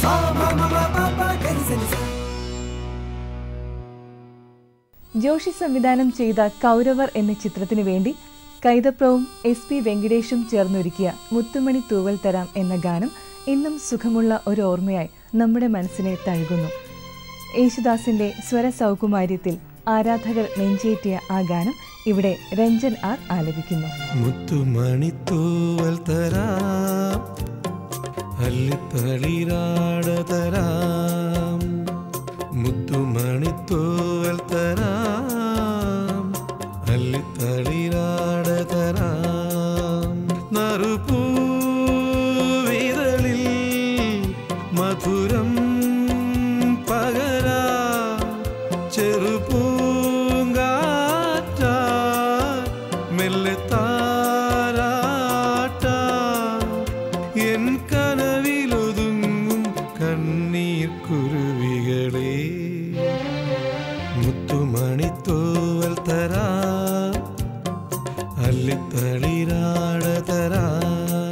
ജോഷി സംവിധാനം ചെയ്ത കൗരവർ എന്ന ചിത്രത്തിനു വേണ്ടി കൈതപ്രവും എസ് പി വെങ്കിടേഷും ചേർന്നൊരുക്കിയ മുത്തുമണി തൂവൽ തരാം എന്ന ഗാനം ഇന്നും സുഖമുള്ള ഒരു ഓർമ്മയായി നമ്മുടെ മനസ്സിനെ തഴുകുന്നു യേശുദാസിന്റെ സ്വരസൗകുമാര്യത്തിൽ ആരാധകർ നെഞ്ചേറ്റിയ ആ ഗാനം ഇവിടെ രഞ്ജൻ ആർ ആലപിക്കുന്നു മുത്തുമണിത്തൂവൽ തരാം അല്ലിത്തളിരാട തരാം മുത്തുമണിത്തൂവൽ തരാം അല്ലിത്തളിരാട തരാം നറുപൂവിതളിൽ മധുരം പകരാ ചെറുപൂങ്കാറ്റ മെല്ലെ താരാട്ട എൻ കനവിലൊതുങ്ങും കണ്ണീർ കുരുവികളെ മുത്തുമണിത്തോവൽ തരാ അല്ലിത്തളിരാട തരാം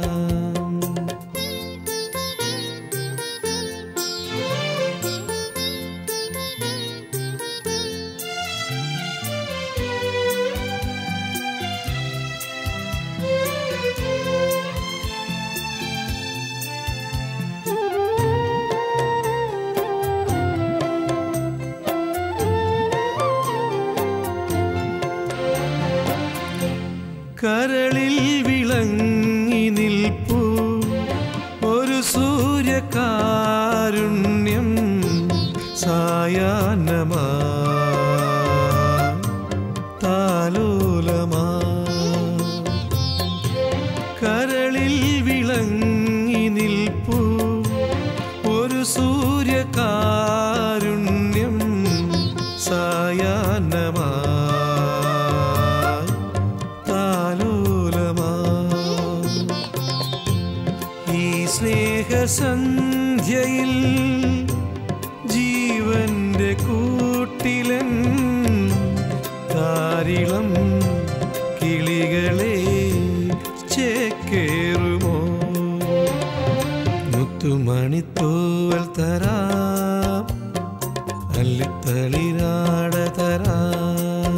കരളിൽ വിളങ്ങി നിൽപ്പൂ ഒരു സൂര്യകാരുണ്യം സായാഹ്നമാ താലോലമാ കരളിൽ വിളങ്ങി നിൽപ്പൂ ഒരു സൂര്യകാരുണ്യം സായാഹ്നമാ താലോലമാ ഈ സ്നേഹസന്ധ്യയിൽ ജീവന്റെ കൂട്ടിലൻ താരിളം കിളികളെ ചേക്കേറുമോ മുത്തുമണിത്തോവൽ തരാം അല്ലിത്തളിരാട തരാം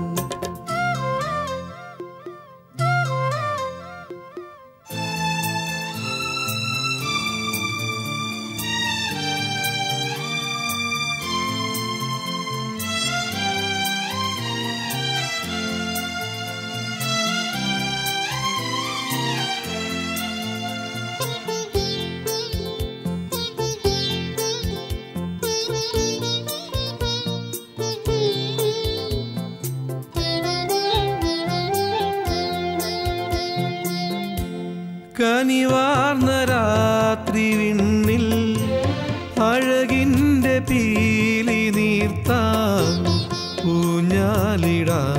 കനിവാർന്ന രാത്രി വിണ്ണിൽ അഴകിൻ്റെ പീലി നീർത്താൻ ഊഞ്ഞാലിടാം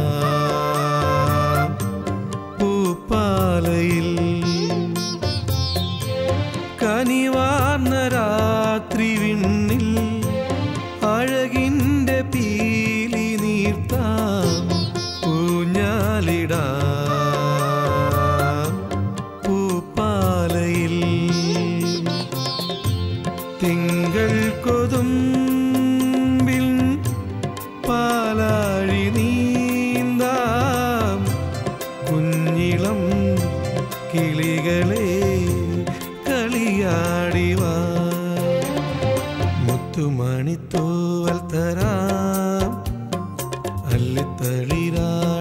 പൂപ്പാലയിൽ കനിവാർന്ന രാത്രി വിണ്ണിൽ അഴകിൻ്റെ പീലി നീർത്താൻ ഊഞ്ഞാലിടാം പൂപ്പാലയിൽ തിങ്കൾ കൊതുമ്പിൽ പാലാഴി നീന്താം കുഞ്ഞിളം കിളികളെ കളിയാടിവാ മുത്തുമണിത്തോവൽ തരാം അല്ലിത്തളിരാട